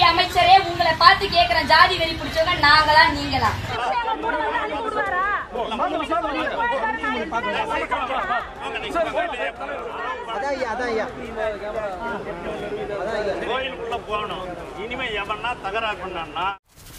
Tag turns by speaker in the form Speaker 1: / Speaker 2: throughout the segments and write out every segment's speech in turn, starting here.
Speaker 1: அமைச்சரே உங்களை பார்த்து கேக்குறேன் ஜாதி வெறி பிடிச்சவங்க நாங்களா நீங்களா
Speaker 2: அதான் ஐயா அதான் ஐயா அதான் ஐயா
Speaker 3: கோயிலுக்குள்ள போகணும் இனிமே எவனா தகராறு பண்ணான்னா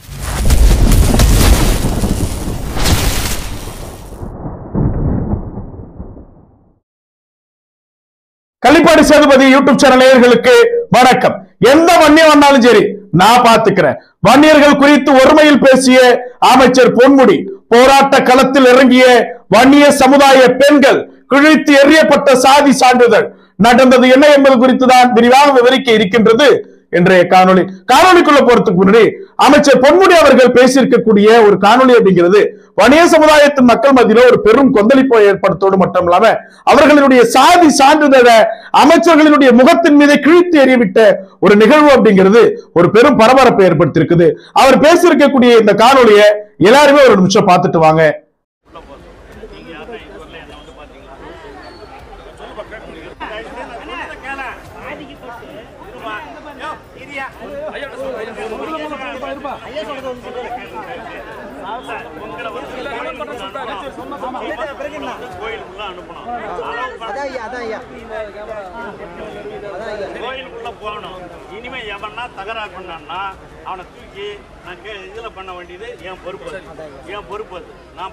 Speaker 4: கள்ளிப்பாடி சேதுபதி யூடியூப் சேனல் நேயர்களுக்கு வணக்கம் எந்த வன்னியம் வந்தாலும் சரி நான் பாத்துக்கிறேன் வன்னியர்கள் குறித்து ஒருமையில் பேசிய அமைச்சர் பொன்முடி போராட்ட களத்தில் இறங்கிய வன்னிய சமுதாய பெண்கள் கிழித்து எறியப்பட்ட சாதி சான்றிதழ் நடந்தது என்ன என்பது குறித்து தான் விரிவாக விவரிக்க இருக்கின்றது இன்றைய காணொளி காணொளிக்குள்ள போறதுக்கு முன்னாடி அமைச்சர் பொன்முடி அவர்கள் பேசியிருக்கக்கூடிய ஒரு காணொளி அப்படிங்கிறது வணிக சமுதாயத்தின் மக்கள் மத்தியில ஒரு பெரும் கொந்தளிப்பை ஏற்படுத்தோடு மட்டும் இல்லாம அவர்களுடைய சாதி சான்றிதழ அமைச்சர்களினுடைய முகத்தின் மீது கிழித்து எறியவிட்ட ஒரு நிகழ்வு அப்படிங்கிறது ஒரு பெரும் பரபரப்பை ஏற்படுத்தியிருக்குது அவர் பேசியிருக்கக்கூடிய இந்த காணொளியை எல்லாருமே ஒரு நிமிஷம் பார்த்துட்டு வாங்க
Speaker 3: நீங்க யாரும் இதுவரையில என்ன வந்து பாத்தீங்களா சொல்லுப்பா, கேட்க முடியும். நான் சொல்றதை கேளேன். இருமா. யோ, இரியா. இல்ல, உங்களை வந்து கோயிலுக்குள்ள அனுப்பணும்
Speaker 2: அதான் ஐயா அதான் ஐயா அதான் ஐயா
Speaker 3: கோயிலுக்குள்ள போகணும் இனிமே எவனா தகராறு பண்ணான்னா அவனை தூக்கி நான் கே- இதுல பண்ண வேண்டியது என் பொறுப்பு அது. என் பொறுப்பு அது. நான்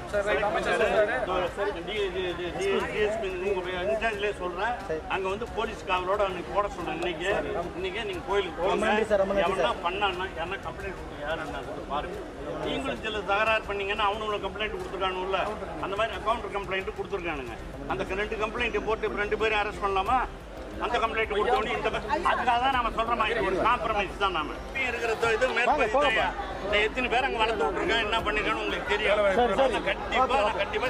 Speaker 3: பாத்துக்கிறேன் இன்சார்ஜ்லயே சொல்றேன் அங்க வந்து போலீஸ் காவலோட அன்னைக்கு போட சொல்றேன் இன்னைக்கு இன்னைக்கு நீங்க கோயிலுக்கு போங்க
Speaker 2: ரொம்ப நன்றி சார், ரொம்ப நன்றி
Speaker 3: எவனா பண்ணான்னா யாரா கம்ப்ளைண்ட் கொடுங்க யாருன்னு பாருங்க நீங்களும் சில தகராறு பண்ணீங்கன்னா அவனுங்களை கம்ப்ளைண்ட் கொடுத்துருக்கானுல்ல அந்த மாதிரி அக்கௌண்ட் கம்ப்ளைண்ட் கொடுத்துருக்கானுங்க அந்த ரெண்டு கம்ப்ளைண்ட் போட்டு இப்ப ரெண்டு பேரும் அரெஸ்ட் பண்ணலாமா அந்த கம்ப்ளைண்ட் கொடுத்தோன்னு இந்த அதுக்காக தான் நாம சொல்ற மாதிரி ஒரு காம்ப்ரமைஸ் தான் நாம இப்பயும் இருக்கிற தொ- இது மேற்படி தான் இந்த எத்தனை பேர் அங்க வளர்த்து விட்டுருக்கேன் என்ன பண்ணிருக்கேன்னு உங்களுக்கு தெரியும் நான் கண்டிப்பா நான் கண்டிப்பா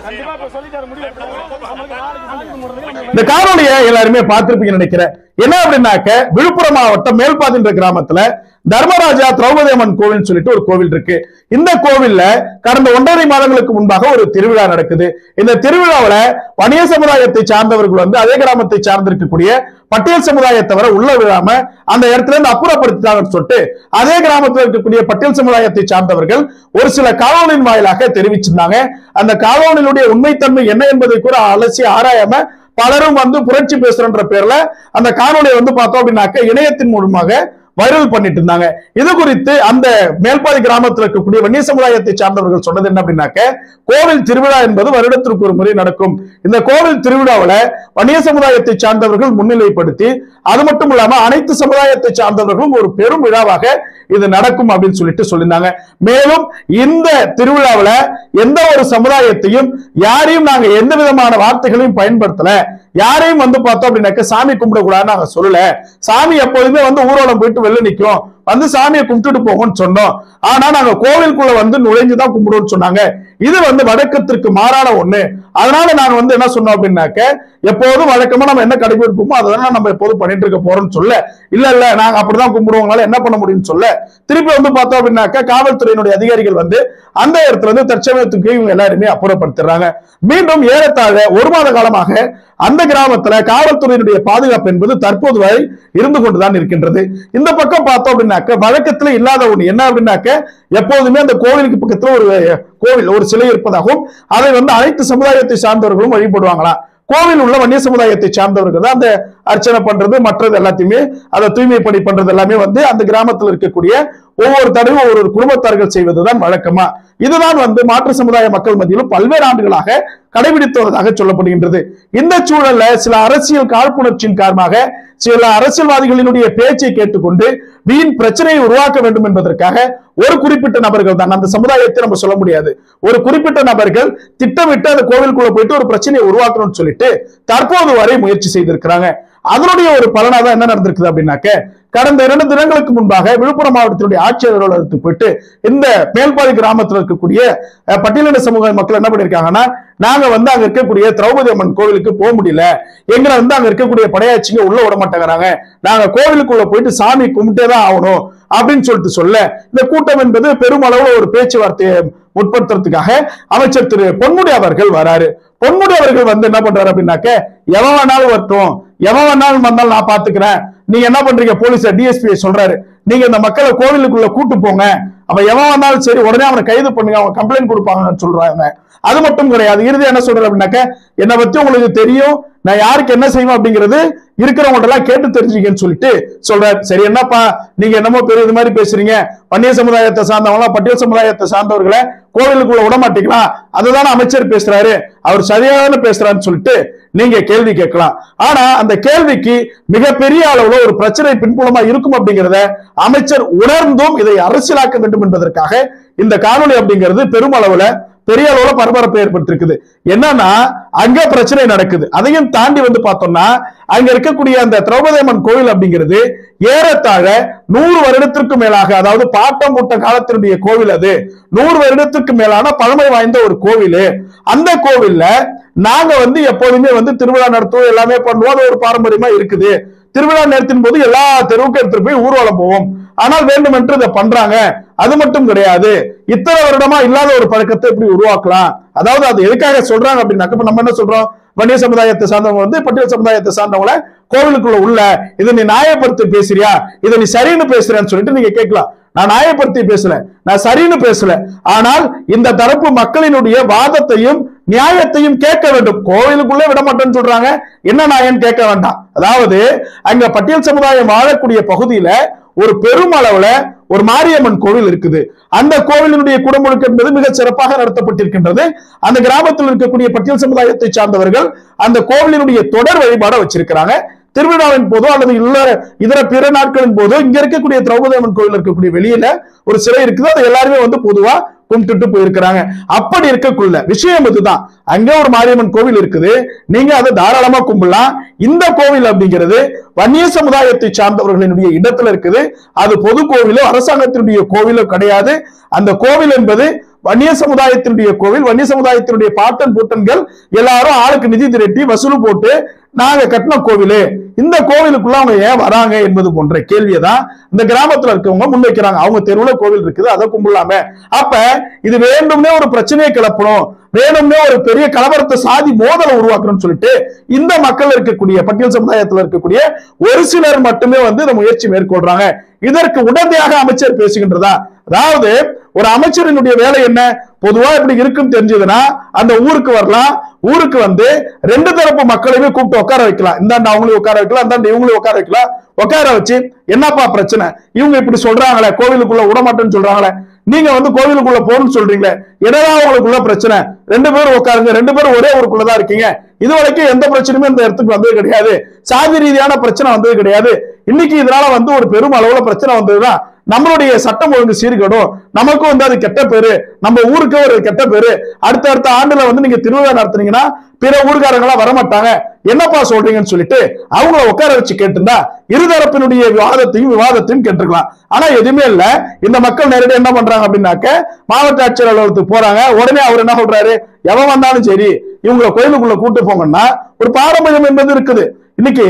Speaker 3: செய்யறேன்
Speaker 4: இந்த காணொலியை எல்லாருமே பார்த்திருப்பீங்கன்னு நினைக்கிறேன் என்ன அப்படின்னாக்க விழுப்புரம் மாவட்டம் மேல்பாதின்ற கிராமத்துல தர்மராஜா திரௌபதி அம்மன் கோவில் சொல்லிட்டு ஒரு கோவில் இருக்கு இந்த கோவில்ல கடந்த ஒன்றரை மாதங்களுக்கு முன்பாக ஒரு திருவிழா நடக்குது இந்த திருவிழாவுல வணிக சமுதாயத்தை சார்ந்தவர்கள் வந்து அதே கிராமத்தை சார்ந்திருக்கக்கூடிய பட்டியல் சமுதாயத்தவரை உள்ள விழாம அந்த இடத்துல இருந்து அப்புறப்படுத்திட்டாங்கன்னு சொல்லிட்டு அதே கிராமத்தில் இருக்கக்கூடிய பட்டியல் சமுதாயத்தை சார்ந்தவர்கள் ஒரு சில காணொலியின் வாயிலாக தெரிவிச்சிருந்தாங்க அந்த காணொலியினுடைய உண்மைத்தன்மை என்ன என்பதை கூட அலசி ஆராயாம பலரும் வந்து புரட்சி பேசுறன்ற பேர்ல அந்த காணொலியை வந்து பார்த்தோம் அப்படின்னாக்க இணையத்தின் மூலமாக வைரல் பண்ணிட்டு இருந்தாங்க இது குறித்து அந்த மேல்பாதி கிராமத்தில் இருக்கக்கூடிய வன்னிய சமுதாயத்தை சார்ந்தவர்கள் சொன்னது என்ன அப்படின்னாக்க கோவில் திருவிழா என்பது வருடத்திற்கு ஒரு முறை நடக்கும் இந்த கோவில் திருவிழாவுல வன்னிய சமுதாயத்தை சார்ந்தவர்கள் முன்னிலைப்படுத்தி அது மட்டும் இல்லாம அனைத்து சமுதாயத்தை சார்ந்தவர்களும் ஒரு பெரும் விழாவாக இது நடக்கும் அப்படின்னு சொல்லிட்டு சொல்லியிருந்தாங்க மேலும் இந்த திருவிழாவுல எந்த ஒரு சமுதாயத்தையும் யாரையும் நாங்க எந்த விதமான வார்த்தைகளையும் பயன்படுத்தல யாரையும் வந்து பார்த்தோம் அப்படின்னாக்க சாமி கும்பிடக்கூடாதுன்னு நாங்க சொல்லல சாமி எப்போதுமே வந்து ஊர்வலம் போயிட்டு வெளில நிக்கும் வந்து சாமியை கும்பிட்டுட்டு போகும்னு சொன்னோம் ஆனா நாங்க கோவிலுக்குள்ள வந்து நுழைஞ்சுதான் கும்பிடுவோம்னு சொன்னாங்க இது வந்து வழக்கத்திற்கு மாறான ஒண்ணு அதனால நாங்க வந்து என்ன சொன்னோம் அப்படின்னாக்க எப்போதும் வழக்கமா நம்ம என்ன கடைபிடிப்போமோ அதெல்லாம் நம்ம எப்போதும் பண்ணிட்டு இருக்க போறோம்னு சொல்ல இல்ல இல்ல நாங்க அப்படிதான் கும்பிடுவோங்களால என்ன பண்ண முடியும்னு சொல்ல திருப்பி வந்து பார்த்தோம் அப்படின்னாக்க காவல்துறையினுடைய அதிகாரிகள் வந்து அந்த இடத்துல இருந்து தற்சமயத்துக்கு இவங்க எல்லாருமே அப்புறப்படுத்துறாங்க மீண்டும் ஏறத்தாழ ஒரு மாத காலமாக அந்த கிராமத்துல காவல்துறையினுடைய பாதுகாப்பு என்பது தற்போது வரை இருந்து கொண்டுதான் இருக்கின்றது இந்த பக்கம் பார்த்தோம் அப்படின்னாக்க வழக்கத்துல இல்லாத ஒண்ணு என்ன அப்படின்னாக்க எப்போதுமே அந்த கோவிலுக்கு பக்கத்துல ஒரு கோவில் ஒரு சிலை இருப்பதாகவும் அதை வந்து அனைத்து சமுதாயத்தை சார்ந்தவர்களும் வழிபடுவாங்களாம் கோவில் உள்ள வன்னிய சமுதாயத்தை சார்ந்தவர்கள் தான் அந்த அர்ச்சனை பண்றது மற்றது எல்லாத்தையுமே அதை தூய்மை பணி பண்றது எல்லாமே வந்து அந்த கிராமத்தில் இருக்கக்கூடிய ஒவ்வொரு தடவையும் ஒவ்வொரு குடும்பத்தார்கள் செய்வதுதான் வழக்கமா இதுதான் வந்து மாற்று சமுதாய மக்கள் மத்தியிலும் பல்வேறு ஆண்டுகளாக கடைபிடித்து வருவதாக சொல்லப்படுகின்றது இந்த சூழல்ல சில அரசியல் காழ்ப்புணர்ச்சியின் காரணமாக சில அரசியல்வாதிகளினுடைய பேச்சை கேட்டுக்கொண்டு வீண் பிரச்சனையை உருவாக்க வேண்டும் என்பதற்காக ஒரு குறிப்பிட்ட நபர்கள் தான் அந்த சமுதாயத்தை நம்ம சொல்ல முடியாது ஒரு குறிப்பிட்ட நபர்கள் திட்டமிட்டு அந்த கோவிலுக்குள்ள போயிட்டு ஒரு பிரச்சனையை உருவாக்கணும்னு சொல்லிட்டு தற்போது வரை முயற்சி செய்திருக்கிறாங்க அதனுடைய ஒரு பலனா தான் என்ன நடந்திருக்குது அப்படின்னாக்க கடந்த இரண்டு தினங்களுக்கு முன்பாக விழுப்புரம் மாவட்டத்தினுடைய ஆட்சியர் அலுவலகத்துக்கு போயிட்டு இந்த மேல்பாதி கிராமத்தில் இருக்கக்கூடிய அஹ், பட்டியலின சமூக மக்கள் என்ன பண்ணிருக்காங்கன்னா நாங்க வந்து அங்க இருக்கக்கூடிய திரௌபதி அம்மன் கோவிலுக்கு போக முடியல எங்களை வந்து அங்க இருக்கக்கூடிய படையாட்சிங்க உள்ள விட மாட்டேங்கிறாங்க நாங்க கோவிலுக்குள்ள போயிட்டு சாமி கும்பிட்டே தான் ஆகணும் அப்படின்னு சொல்லிட்டு சொல்ல இந்த கூட்டம் என்பது பெருமளவுல ஒரு பேச்சுவார்த்தையை முற்படுத்துறதுக்காக அமைச்சர் திரு பொன்முடி அவர்கள் வராரு பொன்முடி அவர்கள் வந்து என்ன பண்றாரு அப்படின்னாக்க எவன் வேணாலும் வரட்டும் எவன் வேணாலும் வந்தாலும் நான் பாத்துக்கிறேன் நீங்க என்ன பண்றீங்க போலீஸ் டிஎஸ்பி சொல்றாரு நீங்க இந்த மக்களை கோவிலுக்குள்ள கூட்டு போங்க அப்ப எவன் வந்தாலும் சரி உடனே அவனை கைது பண்ணுங்க அவன் கம்ப்ளைண்ட் கொடுப்பாங்கன்னு சொல்றாங்க அது மட்டும் கிடையாது இறுதி என்ன சொல்றாரு அப்படின்னாக்க என்னை பத்தி உங்களுக்கு தெரியும் நான் யாருக்கு என்ன செய்வேன் அப்படிங்கிறது இருக்கிறவங்கள்ட்ட எல்லாம் கேட்டு தெரிஞ்சுக்கன்னு சொல்லிட்டு சொல்றாரு சரி என்னப்பா நீங்க என்னமோ பெரிய இது மாதிரி பேசுறீங்க வன்னிய சமுதாயத்தை சார்ந்தவங்களா பட்டியல் சமுதாயத்தை சார்ந்தவர்களை கோவிலுக்குள்ள விட மாட்டீங்களா அதுதானே அமைச்சர் பேசுறாரு அவர் சரியான பேசுறாருன்னு சொல்லிட்டு நீங்க கேள்வி கேட்கலாம் ஆனா அந்த கேள்விக்கு மிகப்பெரிய அளவுல ஒரு பிரச்சனை பின்புலமா இருக்கும் அப்படிங்கிறத அமைச்சர் உணர்ந்தும் இதை அரசியலாக்க வேண்டும் என்பதற்காக இந்த காணொளி அப்படிங்கிறது பெருமளவுல பெரிய அளவுல பரபரப்பை ஏற்பட்டிருக்குது என்னன்னா அங்க பிரச்சனை நடக்குது அதையும் தாண்டி வந்து பார்த்தோம்னா அங்க இருக்கக்கூடிய அந்த திரௌபதி அம்மன் கோவில் அப்படிங்கிறது ஏறத்தாழ நூறு வருடத்திற்கு மேலாக அதாவது பாட்டம் பூட்ட காலத்தினுடைய கோவில் அது நூறு வருடத்திற்கு மேலான பழமை வாய்ந்த ஒரு கோவில் அந்த கோவில்ல நாங்க வந்து எப்போதுமே வந்து திருவிழா நடத்துவோம் எல்லாமே பண்ணுவோம் அது ஒரு பாரம்பரியமா இருக்குது திருவிழா நேரத்தின் போது எல்லா தெருவுக்கும் எடுத்துட்டு போய் ஊர்வலம் போவோம் ஆனால் வேண்டுமென்று இதை பண்றாங்க அது மட்டும் கிடையாது இத்தனை வருடமா இல்லாத ஒரு பழக்கத்தை எப்படி உருவாக்கலாம் அதாவது அது எதுக்காக சொல்றாங்க அப்படின்னாக்க இப்ப நம்ம என்ன சொல்றோம் வன்னிய சமுதாயத்தை சார்ந்தவங்க வந்து பட்டியல் சமுதாயத்தை சார்ந்தவங்கள கோவிலுக்குள்ள உள்ள இதை நீ நியாயப்படுத்தி பேசுறியா இதை நீ சரின்னு பேசுறேன்னு சொல்லிட்டு நீங்க கேட்கலாம் நான் நியாயப்படுத்தி பேசல நான் சரின்னு பேசல ஆனால் இந்த தரப்பு மக்களினுடைய வாதத்தையும் நியாயத்தையும் கேட்க வேண்டும் கோவிலுக்குள்ளே விட மாட்டேன்னு சொல்றாங்க என்ன நியாயம் கேட்க வேண்டாம் அதாவது அங்க பட்டியல் சமுதாயம் வாழக்கூடிய பகுதியில ஒரு பெருமளவுல ஒரு மாரியம்மன் கோவில் இருக்குது அந்த கோவிலினுடைய குடமுழுக்கு என்பது மிக சிறப்பாக நடத்தப்பட்டிருக்கின்றது அந்த கிராமத்தில் இருக்கக்கூடிய பட்டியல் சமுதாயத்தை சார்ந்தவர்கள் அந்த கோவிலினுடைய தொடர் வழிபாடை வச்சிருக்கிறாங்க திருவிழாவின் போதோ அல்லது இல்ல இதர பிற நாட்களின் போதோ இங்க இருக்கக்கூடிய திரௌபதி அம்மன் கோவில் இருக்கக்கூடிய வெளியில ஒரு சிலை இருக்குது அதை எல்லாருமே வந்து பொதுவா கும்பிட்டுட்டு போயிருக்கிறாங்க அப்படி இருக்கக்குள்ள விஷயம் இதுதான் அங்க ஒரு மாரியம்மன் கோவில் இருக்குது நீங்க அதை தாராளமா கும்பிடலாம் இந்த கோவில் அப்படிங்கிறது வன்னிய சமுதாயத்தை சார்ந்தவர்களினுடைய இடத்துல இருக்குது அது பொது கோவிலோ அரசாங்கத்தினுடைய கோவிலோ கிடையாது அந்த கோவில் என்பது வன்னிய சமுதாயத்தினுடைய கோவில் வன்னிய சமுதாயத்தினுடைய பாட்டன் பூட்டன்கள் எல்லாரும் ஆளுக்கு நிதி திரட்டி வசூல் போட்டு நாங்க கட்டின கோவிலு இந்த கோவிலுக்குள்ள அவங்க ஏன் வராங்க என்பது போன்ற கேள்வியை தான் இந்த கிராமத்துல இருக்கவங்க முன்வைக்கிறாங்க அவங்க தெருவுல கோவில் இருக்குது அதை கும்பிடலாமே அப்ப இது வேண்டும்னே ஒரு பிரச்சனையை கிளப்பணும் வேணும்னே ஒரு பெரிய கலவரத்தை சாதி மோதலை உருவாக்கணும்னு சொல்லிட்டு இந்த மக்கள் இருக்கக்கூடிய பட்டியல் சமுதாயத்துல இருக்கக்கூடிய ஒரு சிலர் மட்டுமே வந்து இந்த முயற்சி மேற்கொள்றாங்க இதற்கு உடனடியாக அமைச்சர் பேசுகின்றதா அதாவது ஒரு அமைச்சரினுடைய வேலை என்ன பொதுவா இப்படி இருக்குன்னு தெரிஞ்சதுன்னா அந்த ஊருக்கு வரலாம் ஊருக்கு வந்து ரெண்டு தரப்பு மக்களையுமே கூப்பிட்டு உட்கார வைக்கலாம் இந்தாண்ட அவங்களையும் உட்கார வைக்கலாம் இந்தாண்ட இவங்களையும் உட்கார வைக்கலாம் உட்கார வச்சு என்னப்பா பிரச்சனை இவங்க இப்படி சொல்றாங்களே கோவிலுக்குள்ள விட மாட்டேன்னு சொல்றாங்களே நீங்க வந்து கோவிலுக்குள்ள போகணும்னு சொல்றீங்களே என்னதான் உங்களுக்குள்ள பிரச்சனை ரெண்டு பேரும் உட்காருங்க ரெண்டு பேரும் ஒரே ஊருக்குள்ளதான் இருக்கீங்க இது வரைக்கும் எந்த பிரச்சனையுமே இந்த இடத்துக்கு வந்தது கிடையாது சாதி ரீதியான பிரச்சனை வந்தது கிடையாது இன்னைக்கு இதனால வந்து ஒரு பெரும் அளவுல பிரச்சனை வந்ததுதான் நம்மளுடைய சட்டம் ஒழுங்கு சீர்கேடும் நமக்கும் வந்து அது கெட்ட பேரு நம்ம ஊருக்கு ஒரு கெட்ட பேரு அடுத்த அடுத்த ஆண்டுல வந்து நீங்க திருவிழா நடத்துனீங்கன்னா பிற ஊர்காரங்களா வரமாட்டாங்க என்னப்பா சொல்றீங்கன்னு சொல்லிட்டு அவங்கள உட்கார வச்சு கேட்டிருந்தா இருதரப்பினுடைய விவாதத்தையும் விவாதத்தையும் கேட்டிருக்கலாம் ஆனா எதுவுமே இல்ல இந்த மக்கள் நேரடியாக என்ன பண்றாங்க அப்படின்னாக்க மாவட்ட ஆட்சியர் அலுவலகத்துக்கு போறாங்க உடனே அவர் என்ன சொல்றாரு எவன் வந்தாலும் சரி இவங்களை கோயிலுக்குள்ள கூட்டு போங்கன்னா ஒரு பாரம்பரியம் என்பது இருக்குது இன்னைக்கு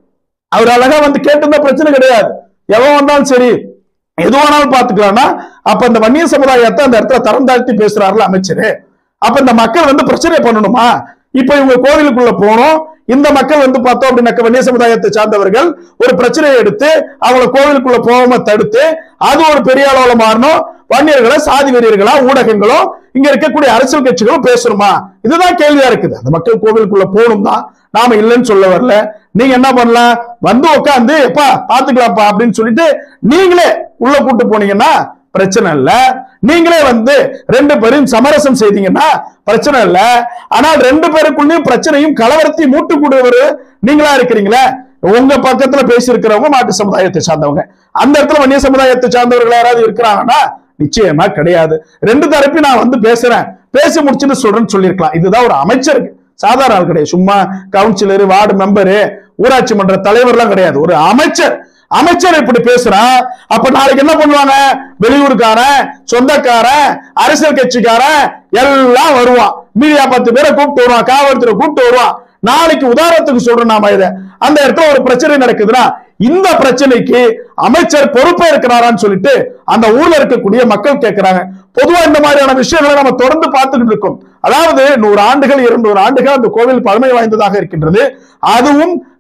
Speaker 4: அவர் அழகா வந்து கேட்டிருந்தா பிரச்சனை கிடையாது எவன் வந்தாலும் சரி எது வேணாலும் பாத்துக்கலாம்னா அப்ப இந்த வன்னிய சமுதாயத்தை அந்த இடத்துல தரம் தாழ்த்தி பேசுறாருல அமைச்சரு அப்ப இந்த மக்கள் வந்து பிரச்சனை பண்ணணுமா இப்ப இவங்க கோவிலுக்குள்ள போனோம் இந்த மக்கள் வந்து பார்த்தோம் அப்படின்னாக்க வன்னிய சமுதாயத்தை சார்ந்தவர்கள் ஒரு பிரச்சனையை எடுத்து அவங்கள கோவிலுக்குள்ள போகாம தடுத்து அது ஒரு பெரிய அளவுல மாறணும் வன்னியர்களை சாதி வெறியர்களா ஊடகங்களோ இங்க இருக்கக்கூடிய அரசியல் கட்சிகளும் பேசணுமா இதுதான் கேள்வியா இருக்குது அந்த மக்கள் கோவிலுக்குள்ள போகணும் தான் நாம இல்லைன்னு சொல்ல வரல நீங்க என்ன பண்ணலாம் வந்து உட்காந்து எப்பா பாத்துக்கலாம்ப்பா அப்படின்னு சொல்லிட்டு நீங்களே உள்ள கூட்டு போனீங்கன்னா பிரச்சனை இல்ல நீங்களே வந்து ரெண்டு பேரும் சமரசம் செய்தீங்கன்னா பிரச்சனை இல்ல ஆனால் ரெண்டு பேருக்குள்ளயும் பிரச்சனையும் கலவரத்தையும் மூட்டு கூடுவர் நீங்களா இருக்கிறீங்களே உங்க பக்கத்துல பேசி இருக்கிறவங்க மாட்டு சமுதாயத்தை சார்ந்தவங்க அந்த இடத்துல வன்னிய சமுதாயத்தை சார்ந்தவர்கள் யாராவது இருக்கிறாங்கன்னா நிச்சயமா கிடையாது ரெண்டு தரப்பையும் நான் வந்து பேசுறேன் பேசி முடிச்சுட்டு சொல்றேன்னு சொல்லியிருக்கலாம் இதுதான் ஒரு அமைச்சருக்கு சாதாரண ஆள் கிடையாது சும்மா கவுன்சிலர் வார்டு மெம்பரு ஊராட்சி மன்ற தலைவர்லாம் கிடையாது ஒரு அமைச்சர் அமைச்சர் இப்படி பேசுறான் அப்ப நாளைக்கு என்ன பண்ணுவாங்க வெளியூருக்காரன் சொந்தக்காரன் அரசியல் கட்சிக்காரன் எல்லாம் வருவான் மீடியா பத்து பேரை கூப்பிட்டு வருவான் காவல்துறை கூப்பிட்டு வருவான் நாளைக்கு உதாரணத்துக்கு சொல்றேன் நாம இத அந்த இடத்துல ஒரு பிரச்சனை நடக்குதுன்னா இந்த பிரச்சனைக்கு அமைச்சர் பொறுப்பே இருக்கிறாரான்னு சொல்லிட்டு அந்த ஊர்ல இருக்கக்கூடிய மக்கள் கேட்கிறாங்க பொதுவா இந்த மாதிரியான விஷயங்களை நம்ம தொடர்ந்து பார்த்துக்கிட்டு இருக்கோம் அதாவது நூறு ஆண்டுகள் இருநூறு ஆண்டுகள் அந்த கோவில் பழமை வாய்ந்ததாக இருக்கின்றது அதுவும்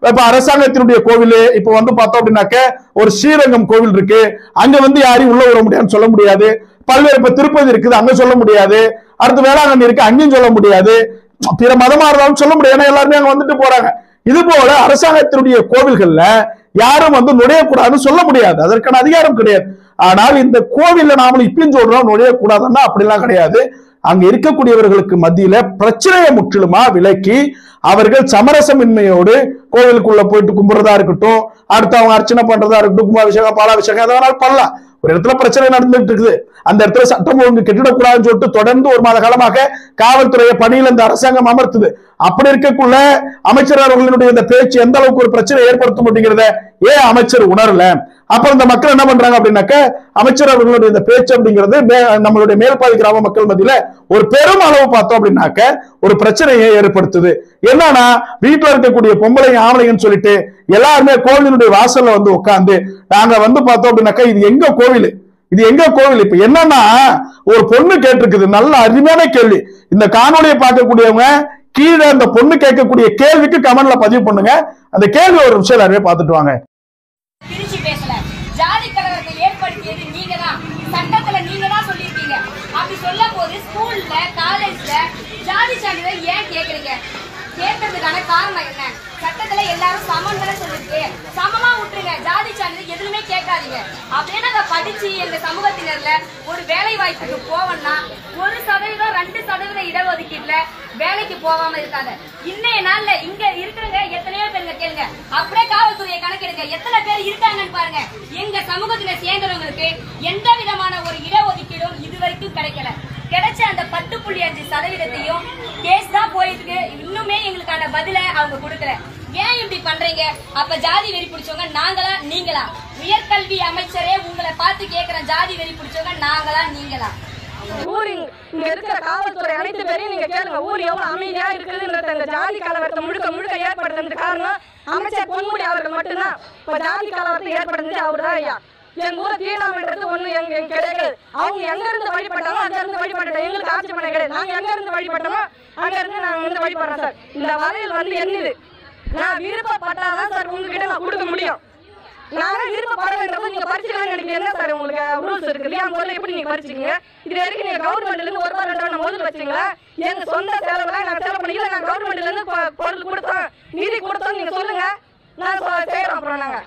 Speaker 4: இப்ப அரசாங்கத்தினுடைய கோவில் இப்ப வந்து பார்த்தோம் அப்படின்னாக்க ஒரு ஸ்ரீரங்கம் கோவில் இருக்கு அங்க வந்து யாரையும் உள்ள விட முடியாதுன்னு சொல்ல முடியாது பல்வேறு இப்ப திருப்பதி இருக்குது அங்க சொல்ல முடியாது அடுத்து வேளாங்கண்ணி இருக்கு அங்கேயும் சொல்ல முடியாது பிற மதமா இருந்தாலும் சொல்ல முடியாது ஏன்னா எல்லாருமே அங்க வந்துட்டு போறாங்க இது போல அரசாங்கத்தினுடைய கோவில்கள்ல யாரும் வந்து நுழையக்கூடாதுன்னு சொல்ல முடியாது அதற்கான அதிகாரம் கிடையாது ஆனால் இந்த கோவில்ல நாமளும் இப்பயும் சொல்றோம் நுழையக்கூடாதுன்னா அப்படிலாம் கிடையாது அங்க இருக்கக்கூடியவர்களுக்கு மத்தியில பிரச்சனையை முற்றிலுமா விலக்கி அவர்கள் சமரசமின்மையோடு கோவிலுக்குள்ள போயிட்டு கும்பிடுறதா இருக்கட்டும் அடுத்து அவங்க அர்ச்சனை பண்றதா இருக்கட்டும் கும்பாபிஷேகம் பாலாபிஷேகம் எதை வேணாலும் பண்ணலாம் ஒரு இடத்துல பிரச்சனை நடந்துட்டு இருக்குது அந்த இடத்துல சட்டம் ஒழுங்கு கெட்டிடக்கூடாதுன்னு சொல்லிட்டு தொடர்ந்து ஒரு மாத காலமாக காவல்துறையை பணியில் இந்த அரசாங்கம் அமர்த்துது அப்படி இருக்கக்குள்ள அமைச்சர் அவர்களுடைய இந்த பேச்சு எந்த அளவுக்கு ஒரு பிரச்சனை ஏற்படுத்தும் அப்படிங்கிறத ஏன் அமைச்சர் உணரல அப்புறம் இந்த மக்கள் என்ன பண்றாங்க அப்படின்னாக்க அமைச்சர் அவர்களுடைய இந்த பேச்சு அப்படிங்கிறது மே- நம்மளுடைய மேல்பாதி கிராம மக்கள் மத்தியில ஒரு பெரும் அளவு பார்த்தோம் அப்படின்னாக்க ஒரு பிரச்சனையை ஏற்படுத்துது என்னன்னா வீட்டுல இருக்கக்கூடிய பொம்பளைங்க ஆம்பளைங்கன்னு சொல்லிட்டு எல்லாருமே கோவிலினுடைய வாசல்ல வந்து உட்கார்ந்து நாங்க வந்து பார்த்தோம் அப்படின்னாக்க இது எங்க கோவில் இது எங்க கோவில் இப்ப என்னன்னா ஒரு பொண்ணு கேட்டிருக்குது நல்ல அருமையான கேள்வி இந்த காணொலியை பார்க்கக்கூடியவங்க கீழே அந்த பொண்ணு கேட்கக்கூடிய கேள்விக்கு கமெண்ட்ல பதிவு பண்ணுங்க அந்த கேள்வி ஒரு நிமிஷம் எல்லாருமே பார்த்துட்டு வாங்க
Speaker 1: பிரிச்சு பேசல ஜாதி கலவரத்தை ஏற்படுத்தியது நீங்க தான் சட்டத்துல நீங்க தான் சொல்லியிருக்கீங்க அப்படி சொல்லும் போது ஸ்கூல்ல காலேஜ்ல ஜாதி சான்றிதழ் ஏன் கேக்குறீங்க கேட்கறதுக்கான காரணம் என்ன சட்டத்துல எல்லாரும் சமம் தானே சொல்லிருக்கு சமமா விட்டுருங்க ஜாதி சான்றிதழ் எதுவுமே கேட்காதீங்க அப்படியே நாங்க படிச்சு எங்க சமூகத்தினர்ல ஒரு வேலை வாய்ப்புக்கு போவோம்னா ஒரு சதவீதம் ரெண்டு சதவீத இடஒதுக்கீட்டுல வேலைக்கு போகாம இருக்காங்க இன்னைய நாள்ல இங்க இருக்கிறவங்க எத்தனையோ பேருங்க கேளுங்க அப்படியே காவல்துறையை கணக்கெடுங்க எத்தனை பேர் இருக்காங்கன்னு பாருங்க எங்க சமூகத்தின சேர்ந்தவங்களுக்கு எந்த விதமான ஒரு இடஒதுக்கீடும் இதுவரைக்கும் கிடைக்கல கிடைச்ச அந்த பத்து புள்ளி அஞ்சு சதவீதத்தையும் கேஸ் தான் போயிட்டு இருக்கு இன்னுமே எங்களுக்கான பதில அவங்க கொடுக்கல ஏன் இப்படி பண்றீங்க அப்ப ஜாதி வெறி பிடிச்சவங்க நாங்களா நீங்களா உயர்கல்வி அமைச்சரே உங்களை பார்த்து கேக்குற ஜாதி வெறி பிடிச்சவங்க நாங்களா நீங்களா
Speaker 5: ஊர் இங்க இங்க இருக்கிற காவல்துறை அனைத்து பேரையும் நீங்க கேளுங்க ஊர் எவ்வளவு அமைதியா இருக்குதுன்றது அந்த ஜாதி கலவரத்தை முழுக்க முழுக்க ஏற்படுத்துறதுக்கு காரணம் அமைச்சர் பொன்முடி அவர்கள் மட்டும்தான் இப்ப ஜாதி கலவரத்தை ஏற்படுத்துறது அவர்தான் ஐயா எங்க ஊரை தீனாமன்றது ஒண்ணு எங்க எங்க கிடையாது அவங்க எங்க இருந்து வழிபட்டாலும் அங்க இருந்து வழிபட்டோம் எங்களுக்கு ஆட்சி பண்ண கிடையாது நாங்க எங்க இருந்து வழிபட்டோமோ அங்க இருந்து நாங்க வந்து வழிபடுறோம் சார் இந்த வரையில் வந்து என்னது நான் விருப்பப்பட்டாதான் சார் உங்ககிட்ட நான் கொடுக்க முடியும் நாங்க விருப்பப்படுறதுக்கு நீங்க பறிச்சுக்கலாம் நினைக்கிறீங்க என்ன சார் உங்களுக்கு ரூல்ஸ் இருக்கு இல்லையா முதல்ல எப்படி நீங்க பறிச்சீங்க இது வரைக்கும் நீங்க கவர்மெண்ட்ல இருந்து ஒரு ரூபா ரெண்டு ரூபா முதல்ல வச்சீங்களா எங்க சொந்த செலவுல நான் செலவு பண்ணிக்கல நான் கவர்மெண்ட்ல இருந்து பொ- பொருள் கொடுத்தோம் நிதி கொடுத்தோம் நீங்க சொல்லுங்க நான் சொ- செய்யறோம் அப்புறம் நாங்க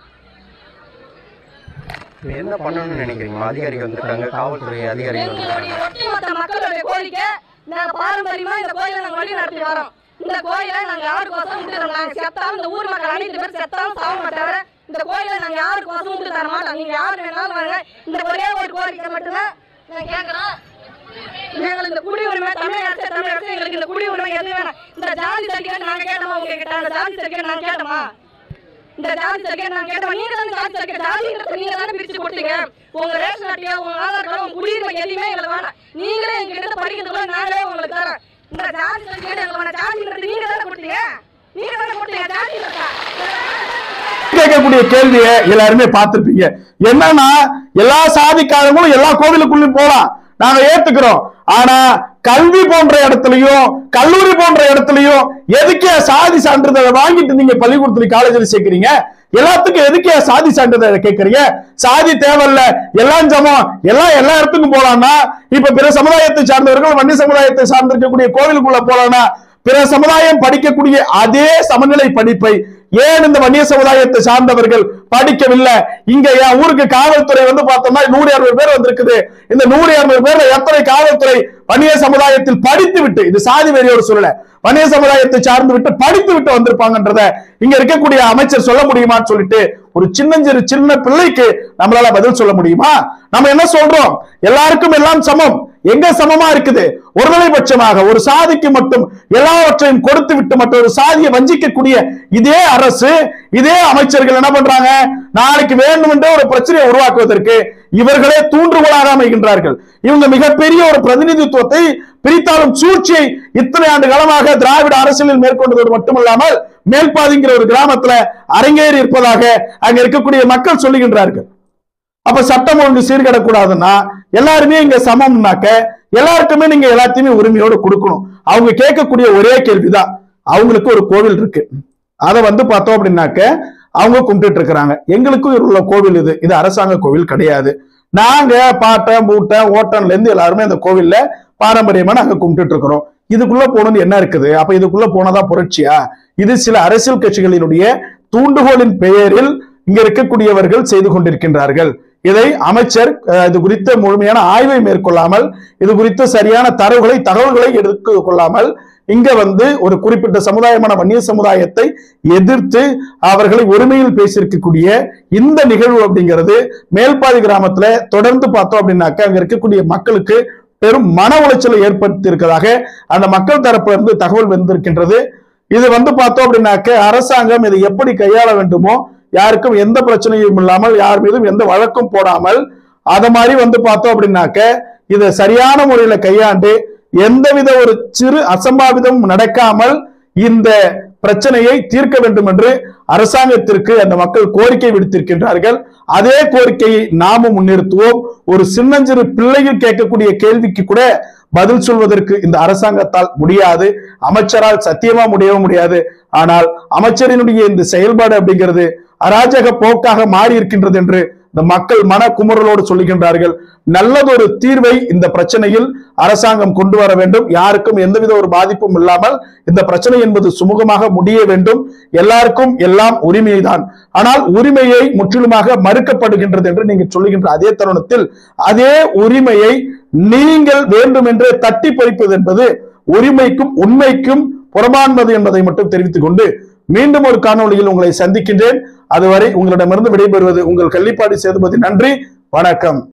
Speaker 2: இப்ப என்ன பண்ணணும்னு நினைக்கிறீங்க அதிகாரிகள் வந்திருக்காங்க காவல்துறை அதிகாரிகள்
Speaker 5: எங்களுடைய
Speaker 2: வந்திருக்காங்க
Speaker 5: ஒட்டுமொத்த மக்களுடைய கோரிக்கை நாங்க பாரம்பரியமா இந்த கோயிலை நாங்க வழி நடத்தி வரோம் இந்த கோயிலை நாங்க யாருக்கோசம் விட்டு தரோம் நாங்க செத்தாலும் இந்த ஊர் மக்கள் அனைத்து பேர் செத்தாலும் சாக மாட்டாரு இந்த கோயிலை நாங்க யாருக்கோசம் விட்டு தர மாட்டோம் நீங்க யாரு வேணாலும் வாங்க இந்த ஒரே ஒரு கோரிக்கை மட்டும்தான் நான் கேட்கறோம் எங்களுக்கு இந்த குடியுரிமை தமிழ் அரசு தமிழ் அரசு எங்களுக்கு இந்த குடியுரிமை எது வேணாம் இந்த ஜாதி சர்டிஃபிகேட் நாங்க கேட்டோமா உங்ககிட்ட அந்த ஜாதி சர்டிஃபிகேட் நாங்க கேட்டோமா இந்த ஜாதி சர்டிஃபிகேட் நாங்க கேட்டோம் நீங்க தான் ஜாதி சர்டிஃபிகேட் ஜாதின்றது நீங்க தானே பிரிச்சு கொடுத்தீங்க உங்க ரேஷன் அட்டையா உங்க ஆதார் கார்டு உங்க குடியுரிமை எதுவுமே எங்களுக்கு வேணாம் நீங்களே எங்க கிட்ட படிக்கிறதுக்குள்ள நாங்களே உங்களுக்கு தரோம் இந்த ஜாதி சர்டிஃபிகேட் எங்களுக்கு வேணாம் ஜாதின்றது நீங்க தானே கொடுத்தீங்க நீங்க தானே கொடுத்தீங்க ஜாதி இருக்கா
Speaker 4: கேட்கக்கூடிய கேள்வியை எல்லாருமே பார்த்திருப்பீங்க என்னன்னா எல்லா சாதிக்காரங்களும் எல்லா கோவிலுக்குள்ளயும் போலாம் நாங்க ஏத்துக்கிறோம் ஆனா கல்வி போன்ற இடத்துலயும் கல்லூரி போன்ற இடத்துலயும் எதுக்கே சாதி சான்றிதழை வாங்கிட்டு நீங்க பள்ளிக்கூடத்துல காலேஜ்ல சேர்க்கிறீங்க எல்லாத்துக்கும் எதுக்கே சாதி சான்றிதழை கேட்கறீங்க சாதி தேவையில்ல எல்லாம் சமம் எல்லாம் எல்லா இடத்துக்கும் போலாம்னா இப்ப பிற சமுதாயத்தை சார்ந்தவர்கள் வன்னி சமுதாயத்தை சார்ந்திருக்கக்கூடிய கோவிலுக்குள்ள போலாம்னா பிற சமுதாயம் படிக்கக்கூடிய அதே சமநிலை படிப்பை ஏன் இந்த வன்னிய சமுதாயத்தை சார்ந்தவர்கள் படிக்கவில்லை இங்க என் ஊருக்கு காவல்துறை வந்து பார்த்தோம்னா நூறு இருநூறு பேர் வந்திருக்குது இந்த நூறு இருநூறு பேர்ல எத்தனை காவல்துறை வன்னிய சமுதாயத்தில் படித்து விட்டு இது சாதி வெறியோடு சொல்லல வன்னிய சமுதாயத்தை சார்ந்து விட்டு படித்து விட்டு வந்திருப்பாங்கன்றத இங்க இருக்கக்கூடிய அமைச்சர் சொல்ல முடியுமான்னு சொல்லிட்டு ஒரு சின்னஞ்சிறு சின்ன பிள்ளைக்கு நம்மளால பதில் சொல்ல முடியுமா நம்ம என்ன சொல்றோம் எல்லாருக்கும் எல்லாம் சமம் எங்க சமமா இருக்குது ஒருதலைபட்சமாக ஒரு சாதிக்கு மட்டும் எல்லாவற்றையும் கொடுத்து விட்டு மற்றொரு சாதியை வஞ்சிக்கக்கூடிய இதே அரசு இதே அமைச்சர்கள் என்ன பண்றாங்க நாளைக்கு வேண்டுமென்றே ஒரு பிரச்சனையை உருவாக்குவதற்கு இவர்களே தூண்டுகோலாக அமைகின்றார்கள் இவங்க மிகப்பெரிய ஒரு பிரதிநிதித்துவத்தை பிரித்தாளும் சூழ்ச்சியை இத்தனை ஆண்டு காலமாக திராவிட அரசியலில் மேற்கொண்டதோடு மட்டுமல்லாமல் மேல்பாதிங்கிற ஒரு கிராமத்துல அரங்கேறி இருப்பதாக அங்க இருக்கக்கூடிய மக்கள் சொல்லுகின்றார்கள் அப்ப சட்டம் ஒழுங்கு சீர்கடக்கூடாதுன்னா எல்லாருமே இங்க சமம்னாக்க எல்லாருக்குமே நீங்க எல்லாத்தையுமே உரிமையோடு கொடுக்கணும் அவங்க கேட்கக்கூடிய ஒரே கேள்விதான் அவங்களுக்கு ஒரு கோவில் இருக்கு அதை வந்து பார்த்தோம் அப்படின்னாக்க அவங்க கும்பிட்டு இருக்கிறாங்க எங்களுக்கும் உள்ள கோவில் இது இது அரசாங்க கோவில் கிடையாது நாங்க பாட்டை மூட்டை ஓட்டன்ல இருந்து எல்லாருமே இந்த கோவில்ல பாரம்பரியமா நாங்க கும்பிட்டு இருக்கிறோம் இதுக்குள்ள போகணும்னு என்ன இருக்குது அப்ப இதுக்குள்ள போனதா புரட்சியா இது சில அரசியல் கட்சிகளினுடைய தூண்டுகோலின் பெயரில் இங்க இருக்கக்கூடியவர்கள் செய்து கொண்டிருக்கின்றார்கள் இதை அமைச்சர் அஹ், இது குறித்த முழுமையான ஆய்வை மேற்கொள்ளாமல் இது குறித்த சரியான தரவுகளை தகவல்களை எடுத்துக் கொள்ளாமல் இங்க வந்து ஒரு குறிப்பிட்ட சமுதாயமான வன்னிய சமுதாயத்தை எதிர்த்து அவர்களை ஒருமையில் பேசியிருக்கக்கூடிய இந்த நிகழ்வு அப்படிங்கிறது மேல்பாதி கிராமத்துல தொடர்ந்து பார்த்தோம் அப்படின்னாக்க அங்க இருக்கக்கூடிய மக்களுக்கு பெரும் மன உளைச்சலை ஏற்படுத்தி இருக்கிறதாக அந்த மக்கள் தரப்புல இருந்து தகவல் வந்திருக்கின்றது இது வந்து பார்த்தோம் அப்படின்னாக்க அரசாங்கம் இதை எப்படி கையாள வேண்டுமோ யாருக்கும் எந்த பிரச்சனையும் இல்லாமல் யார் மீதும் எந்த வழக்கும் போடாமல் அத மாதிரி வந்து பார்த்தோம் அப்படின்னாக்க இதை சரியான முறையில கையாண்டு எந்தவித ஒரு சிறு அசம்பாவிதம் நடக்காமல் இந்த பிரச்சனையை தீர்க்க வேண்டும் என்று அரசாங்கத்திற்கு அந்த மக்கள் கோரிக்கை விடுத்திருக்கின்றார்கள் அதே கோரிக்கையை நாமும் முன்னிறுத்துவோம் ஒரு சின்னஞ்சிறு பிள்ளைகள் கேட்கக்கூடிய கேள்விக்கு கூட பதில் சொல்வதற்கு இந்த அரசாங்கத்தால் முடியாது அமைச்சரால் சத்தியமா முடியவும் முடியாது ஆனால் அமைச்சரினுடைய இந்த செயல்பாடு அப்படிங்கிறது அராஜக போக்காக மாறி இருக்கின்றது என்று இந்த மக்கள் மன குமுறலோடு சொல்லுகின்றார்கள் நல்லதொரு தீர்வை இந்த பிரச்சனையில் அரசாங்கம் கொண்டு வர வேண்டும் யாருக்கும் எந்தவித ஒரு பாதிப்பும் இல்லாமல் இந்த பிரச்சனை என்பது சுமூகமாக முடிய வேண்டும் எல்லாருக்கும் எல்லாம் உரிமைதான் ஆனால் உரிமையை முற்றிலுமாக மறுக்கப்படுகின்றது என்று நீங்கள் சொல்லுகின்ற அதே தருணத்தில் அதே உரிமையை நீங்கள் வேண்டுமென்றே தட்டி பறிப்பது என்பது உரிமைக்கும் உண்மைக்கும் புறமானது என்பதை மட்டும் தெரிவித்துக் கொண்டு மீண்டும் ஒரு காணொளியில் உங்களை சந்திக்கின்றேன் அதுவரை உங்களிடமிருந்து விடைபெறுவது உங்கள் கள்ளிப்பாடி சேதுபதி நன்றி வணக்கம்